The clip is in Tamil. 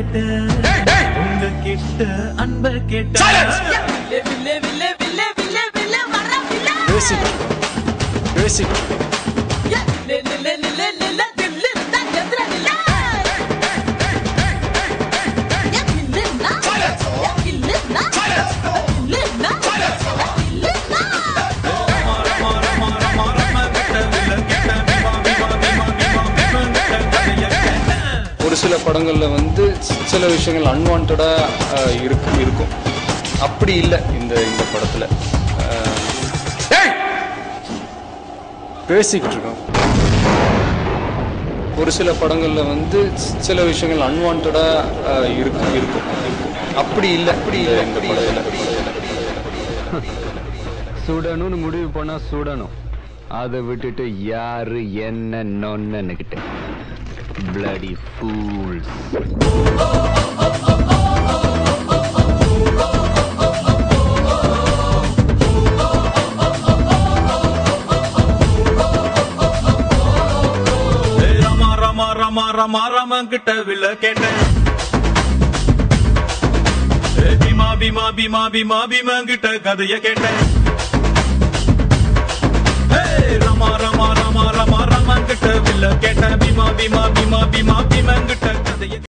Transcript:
கேட்ட உங்க கிட்ட அன்ப கேட்ட வில்லே வில்லே வில்லே வில்லே வில்லே வில்லே வர வில்லே பேசிக் பேசிக் ஏ, லே, லே, லே, லே, லே, லே, லே, தில்லு, தா, எதிர வில்லே. ஏ, வில்லுன்னா? ஏ, வில்லுன்னா? வில்லுன்னா? வில்லுன்னா? ஒரு சில படங்கள்ல வந்து சில விஷயங்கள் அன்வான்டா இருக்கும் இருக்கும் அப்படி இல்லை இந்த இந்த படத்துல அஹ், பேசிக்கிட்டு இருக்கோம் ஒரு சில படங்கள்ல வந்து சில விஷயங்கள் அன்வான்டா இருக்கும் இருக்கும் இருக்கும் அப்படி இல்லை அப்படி இல்லை இந்த படத்துல சுடணும்னு முடிவு பண்ணா சுடணும் அதை விட்டுட்டு யாரு என்ன நொன்னுக்கிட்ட பிளடி ஃபூல்ஸ் ரமா ரமா ரமா ரமா ரமா கிட்ட வில்ல கேட்டேன் ஏ, பீமா பீமா பீமா பீமா பீமா கிட்ட கதைய கேட்டேன் ஏ, ரமா ரமா ரமா ரமா ரமா கிட்ட வில்ல கேட்டேன் பீமா பீமா பீமா பீமா பீமா கிட்ட கதைய